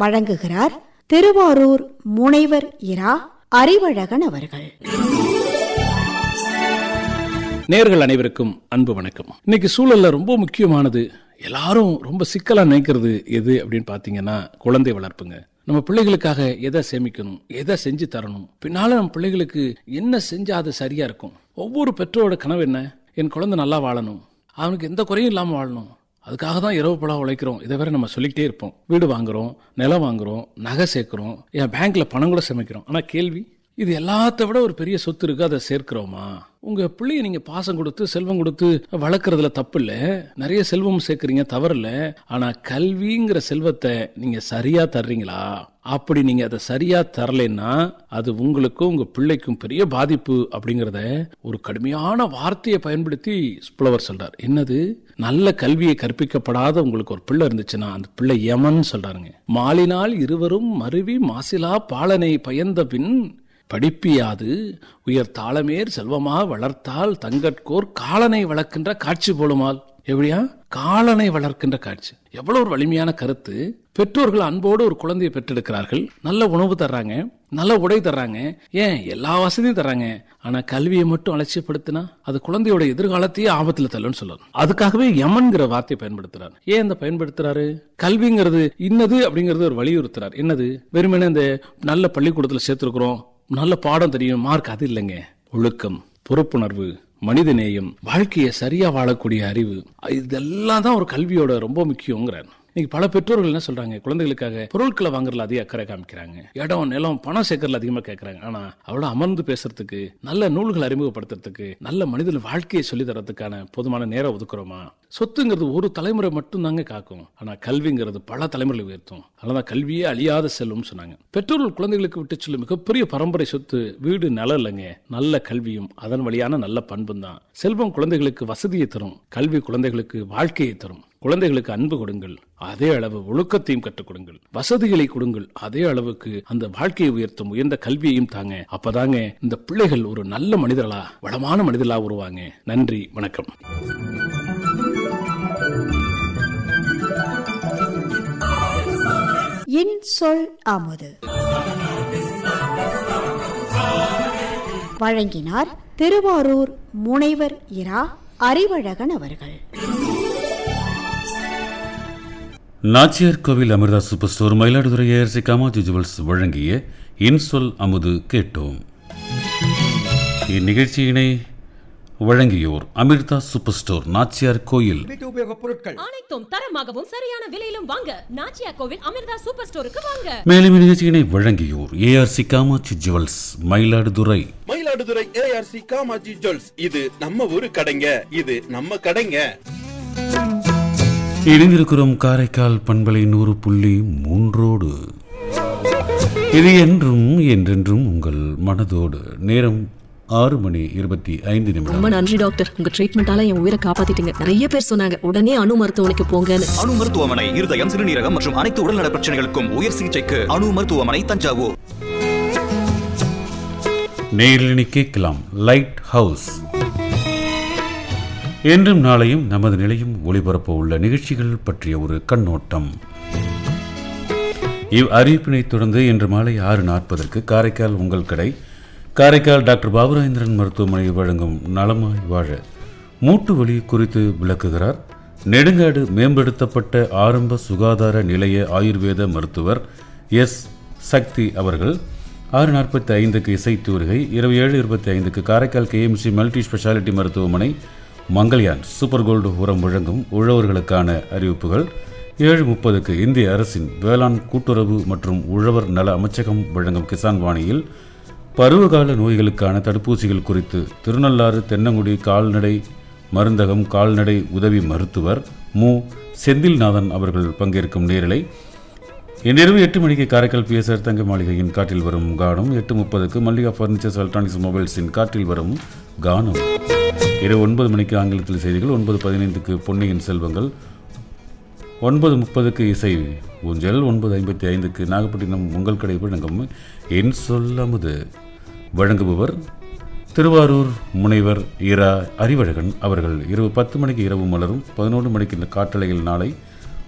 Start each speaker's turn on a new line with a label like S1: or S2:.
S1: வழங்குகிறார் திருவாரூர் முனைவர் இரா அறிவழகன் அவர்கள்
S2: நேர்கள் அனைவருக்கும் அன்பு வணக்கம் இன்னைக்கு சூழல்ல ரொம்ப முக்கியமானது எல்லாரும் ரொம்ப சிக்கலா நினைக்கிறது எது அப்படின்னு பாத்தீங்கன்னா குழந்தை வளர்ப்புங்க நம்ம பிள்ளைகளுக்காக எதை சேமிக்கணும் எதை செஞ்சு தரணும் பின்னால நம்ம பிள்ளைகளுக்கு என்ன செஞ்சா அது சரியா இருக்கும் ஒவ்வொரு பெற்றோரோட கனவு என்ன என் குழந்தை நல்லா வாழணும் அவனுக்கு எந்த குறையும் இல்லாம வாழணும் அதுக்காக தான் இரவு பழா உழைக்கிறோம் இதை வேற நம்ம சொல்லிக்கிட்டே இருப்போம் வீடு வாங்குறோம் நிலம் வாங்குறோம் நகை சேர்க்கிறோம் என் பேங்க்ல பணம் கூட சேமிக்கிறோம் ஆனா கேள்வி இது எல்லாத்த விட ஒரு பெரிய சொத்து இருக்கு அதை சேர்க்கிறோமா உங்க பிள்ளைய நீங்க பாசம் கொடுத்து செல்வம் கொடுத்து வளர்க்கறதுல தப்பு இல்ல நிறைய செல்வம் சேர்க்கறீங்க தவறு இல்ல ஆனா கல்விங்கிற செல்வத்தை நீங்க சரியா தர்றீங்களா அப்படி நீங்க அதை சரியா தரலைன்னா அது உங்களுக்கும் உங்க பிள்ளைக்கும் பெரிய பாதிப்பு அப்படிங்கறத ஒரு கடுமையான வார்த்தையை பயன்படுத்தி புலவர் சொல்றார் என்னது நல்ல கல்வியை கற்பிக்கப்படாத உங்களுக்கு ஒரு பிள்ளை இருந்துச்சுன்னா அந்த பிள்ளை யமன் சொல்றாருங்க மாலினால் இருவரும் மருவி மாசிலா பாலனை பயந்த பின் படிப்பியாது உயர் தாளமேர் செல்வமா வளர்த்தால் தங்கட்கோர் காலனை வளர்க்கின்ற காட்சி போலுமால் எப்படியா காலனை வளர்க்கின்ற காட்சி எவ்வளவு ஒரு வலிமையான கருத்து பெற்றோர்கள் அன்போடு ஒரு குழந்தையை பெற்றெடுக்கிறார்கள் நல்ல உணவு தர்றாங்க நல்ல உடை தர்றாங்க ஏன் எல்லா வசதியும் தர்றாங்க ஆனா கல்வியை மட்டும் அலட்சியப்படுத்தினா அது குழந்தையோட எதிர்காலத்தையே ஆபத்துல தள்ளுன்னு சொல்லணும் அதுக்காகவே யமன்கிற வார்த்தையை பயன்படுத்துறாரு ஏன் இந்த பயன்படுத்துறாரு கல்விங்கிறது இன்னது அப்படிங்கறது ஒரு வலியுறுத்துறாரு என்னது வெறுமனே இந்த நல்ல பள்ளிக்கூடத்துல சேர்த்திருக்கிறோம் நல்ல பாடம் தெரியும் மார்க் அது இல்லைங்க ஒழுக்கம் பொறுப்புணர்வு மனித நேயம் வாழ்க்கையை சரியா வாழக்கூடிய அறிவு இதெல்லாம் தான் ஒரு கல்வியோட ரொம்ப முக்கியங்கிறார் இன்னைக்கு பல பெற்றோர்கள் என்ன சொல்றாங்க குழந்தைகளுக்காக பொருட்களை வாங்குறதுல அதிக அக்கறை காமிக்கிறாங்க இடம் நிலம் பணம் சேர்க்கறதுல அதிகமா கேட்கறாங்க ஆனா அவ்வளவு அமர்ந்து பேசுறதுக்கு நல்ல நூல்களை அறிமுகப்படுத்துறதுக்கு நல்ல மனிதன் வாழ்க்கையை சொல்லி தரதுக்கான போதுமான நேரம் ஒதுக்குறோமா சொத்துங்கிறது ஒரு தலைமுறை மட்டும் தாங்க காக்கும் ஆனா கல்விங்கிறது பல தலைமுறை உயர்த்தும் அதனால கல்வியே அழியாத செல்லும் சொன்னாங்க பெற்றோர்கள் குழந்தைகளுக்கு விட்டு செல்லும் மிகப்பெரிய பரம்பரை சொத்து வீடு நிலம் இல்லைங்க நல்ல கல்வியும் அதன் வழியான நல்ல பண்பும் தான் செல்வம் குழந்தைகளுக்கு வசதியை தரும் கல்வி குழந்தைகளுக்கு வாழ்க்கையை தரும் குழந்தைகளுக்கு அன்பு கொடுங்கள் அதே அளவு ஒழுக்கத்தையும் கற்றுக் கொடுங்கள் வசதிகளை கொடுங்கள் அதே அளவுக்கு அந்த வாழ்க்கையை உயர்த்தும் உயர்ந்த கல்வியையும் தாங்க அப்பதாங்க இந்த பிள்ளைகள் ஒரு நல்ல மனிதர்களா வளமான மனிதர்களா உருவாங்க நன்றி வணக்கம்
S1: இன் சொல் அமுது வழங்கினார் திருவாரூர் முனைவர் இரா அறிவழகன் அவர்கள்
S3: Nachiyar Kovil Amirtha super store Mayiladuthurai ARC Kamaji jewels வழங்கிய இன்சொல் அமுது கேட்டோம் இந்நிகழ்ச்சியினை வழங்கியோர் அமிர்தா சூப்பர் ஸ்டோர் நாச்சியார் கோயில்
S4: வீட்டு உபயோகப் பொருட்கள்
S5: அனைத்தும் தரமாகவும் சரியான விலையிலும் வாங்க நாச்சியா கோவில் அமிர்தா சூப்பர் ஸ்டோருக்கு வாங்க
S3: மேலும் இந்நிகழ்ச்சியினை வழங்கியோர் ARC Kamatchi jewels Mayiladuthurai
S6: Mayiladuthurai ARC Kamaji jewels இது நம்ம ஊரு கடைங்க இது நம்ம கடைங்க
S3: இணைந்திருக்கிறோம் காரைக்கால் பண்பலை நூறு புள்ளி மூன்றோடு இது என்றும் என்றென்றும் உங்கள் மனதோடு நேரம் ஆறு மணி இருபத்தி ஐந்து நிமிடம்
S7: ரொம்ப நன்றி டாக்டர் உங்க ட்ரீட்மெண்டால என் உயிரை காப்பாத்திட்டீங்க நிறைய பேர் சொன்னாங்க உடனே அணு மருத்துவமனைக்கு போங்கன்னு
S8: அணு மருத்துவமனை இருதயம் சிறுநீரகம் மற்றும் அனைத்து உடல்நல பிரச்சனைகளுக்கும் உயர் சிகிச்சைக்கு அணு மருத்துவமனை தஞ்சாவூர்
S3: நேரில் கேட்கலாம் லைட் ஹவுஸ் என்றும் நாளையும் நமது நிலையும் ஒளிபரப்ப உள்ள நிகழ்ச்சிகள் பற்றிய ஒரு கண்ணோட்டம் இவ் அறிவிப்பினை தொடர்ந்து இன்று மாலை ஆறு நாற்பதற்கு காரைக்கால் உங்கள் கடை காரைக்கால் டாக்டர் பாபுராஜேந்திரன் மருத்துவமனை வழங்கும் நலமாய் வாழ மூட்டு வலி குறித்து விளக்குகிறார் நெடுங்காடு மேம்படுத்தப்பட்ட ஆரம்ப சுகாதார நிலைய ஆயுர்வேத மருத்துவர் எஸ் சக்தி அவர்கள் ஆறு நாற்பத்தி ஐந்துக்கு இசைத்தூரிகை இரவு ஏழு இருபத்தி ஐந்துக்கு காரைக்கால் கேஎம்சி மல்டி ஸ்பெஷாலிட்டி மருத்துவமனை மங்கள்யான் சூப்பர் கோல்டு உரம் வழங்கும் உழவர்களுக்கான அறிவிப்புகள் ஏழு முப்பதுக்கு இந்திய அரசின் வேளாண் கூட்டுறவு மற்றும் உழவர் நல அமைச்சகம் வழங்கும் கிசான் வாணியில் பருவகால நோய்களுக்கான தடுப்பூசிகள் குறித்து திருநள்ளாறு தென்னங்குடி கால்நடை மருந்தகம் கால்நடை உதவி மருத்துவர் மு செந்தில்நாதன் அவர்கள் பங்கேற்கும் நேரலை இன்றிரவு எட்டு மணிக்கு காரைக்கால் பிஎஸ்ஆர் தங்க மாளிகையின் காற்றில் வரும் கானம் எட்டு முப்பதுக்கு மல்லிகா ஃபர்னிச்சர்ஸ் எலக்ட்ரானிக்ஸ் மொபைல்ஸின் காற்றில் வரும் கானம் இரவு ஒன்பது மணிக்கு ஆங்கிலத்தில் செய்திகள் ஒன்பது பதினைந்துக்கு பொன்னியின் செல்வங்கள் ஒன்பது முப்பதுக்கு இசை ஊஞ்சல் ஒன்பது ஐம்பத்தி ஐந்துக்கு நாகப்பட்டினம் உங்கள் கடை வழங்கும் என் சொல்லமுது வழங்குபவர் திருவாரூர் முனைவர் இரா அறிவழகன் அவர்கள் இரவு பத்து மணிக்கு இரவு மலரும் பதினொன்று மணிக்கு இந்த காற்றலையில் நாளை